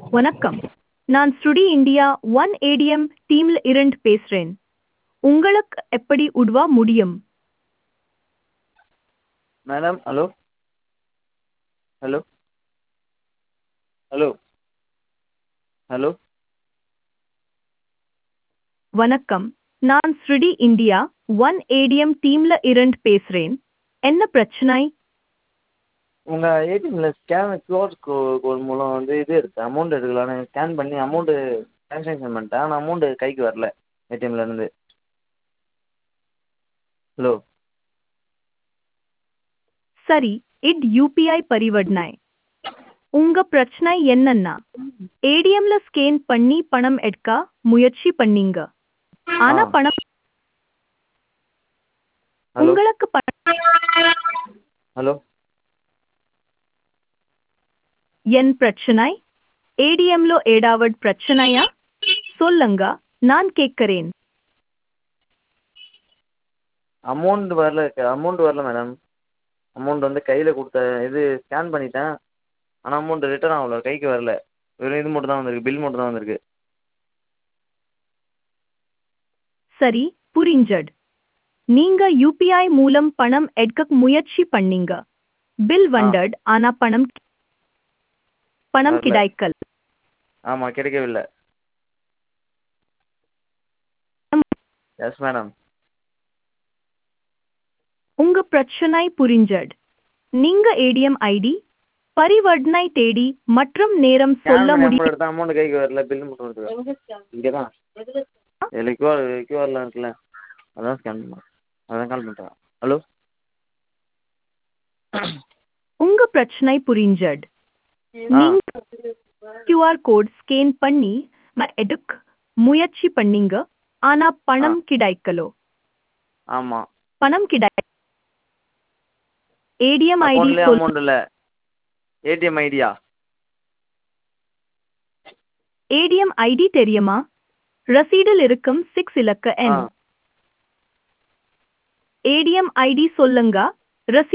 வணக்கம் நான் ஸ்ருடி இந்தியா ஒன் ஏடிஎம் டீம்ல இருந்து பேசுறேன் உங்களுக்கு எப்படி உதவ முடியும் madam hello hello hello hello வணக்கம் நான் ஸ்ருடி இந்தியா ஒன் ஏடிஎம் டீம்ல இருந்து பேசுறேன் என்ன பிரச்சனை உங்கள் ஏடிஎம்மில் ஸ்கேன் க்யூஆர் கோ கோட் மூலம் வந்து இது எடுத்தேன் அமௌண்ட் எடுக்கலான்னு ஸ்கேன் பண்ணி அமௌண்ட்டு ட்ரான்ஸாக்ஷன் பண்ணிட்டேன் ஆனால் அமௌண்ட்டு கைக்கு வரல ஏடிஎம்லேருந்து ஹலோ சரி இட் யூபிஐ பரிவர்த்தனை உங்க பிரச்சனை என்னன்னா ஏடிஎம்ல ஸ்கேன் பண்ணி பணம் எடுக்க முயற்சி பண்ணீங்க ஆனா ஆ. பணம் ஹலோ உங்களுக்கு பணம் ஹலோ என் பிரச்சனை ஏடிஎம்ல ஏடாவட் பிரச்சனையா சொல்லுங்க நான் கேட்கிறேன் அமௌண்ட் வரல அமௌண்ட் வரல மேடம் அமௌண்ட் வந்து கையில் கொடுத்த இது ஸ்கேன் பண்ணிட்டேன் ஆனால் அமௌண்ட் ரிட்டர்ன் ஆகல கைக்கு வரல வெறும் இது மட்டும் தான் வந்திருக்கு பில் மட்டும் தான் வந்திருக்கு சரி புரிஞ்சட் நீங்க யூபிஐ மூலம் பணம் எடுக்க முயற்சி பண்ணீங்க பில் வண்டட் ஆனா பணம் பணம் வரல. கிடைக்கல் ஆமாம் கிடைக்கவில்லை எஸ் மேடம் உங்க பிரச்சனை புரிஞ்சட் நீங்க ஏடிஎம் ஐடி பரிவர்த்தனை தேடி மற்றும் நேரம் சொல்ல ஸ்கேன் முடியும் எடுத்த அமௌண்ட் கைக்கு வரல பில் மட்டும் வருது இங்கே தான் இதில் கியூஆர் கியூஆர்லாம் இருக்குல்ல அதான் ஸ்கேன் பண்ணேன் அதான் கால் பண்ணுறேன் ஹலோ உங்க பிரச்சனை புரிஞ்சட் ஆ நீங்க கியூஆர் கோட் ஸ்கேன் பண்ணி ம- எடுக்க முயற்சி பண்ணீங்க ஆனா பணம் கிடைக்கலோ ஆமாம் பணம் கிடை ஏடிஎம் ஐடி அக்கௌண்ட்லேயே சொல் அமௌண்ட் இல்லை ஏடிஎம் ஐடியா ஏடிஎம் ஐடி தெரியுமா ரசீடில் இருக்கும் சிக்ஸ் இலக்க ஆ எண் ஏடிஎம் ஐடி சொல்லுங்க ரசீ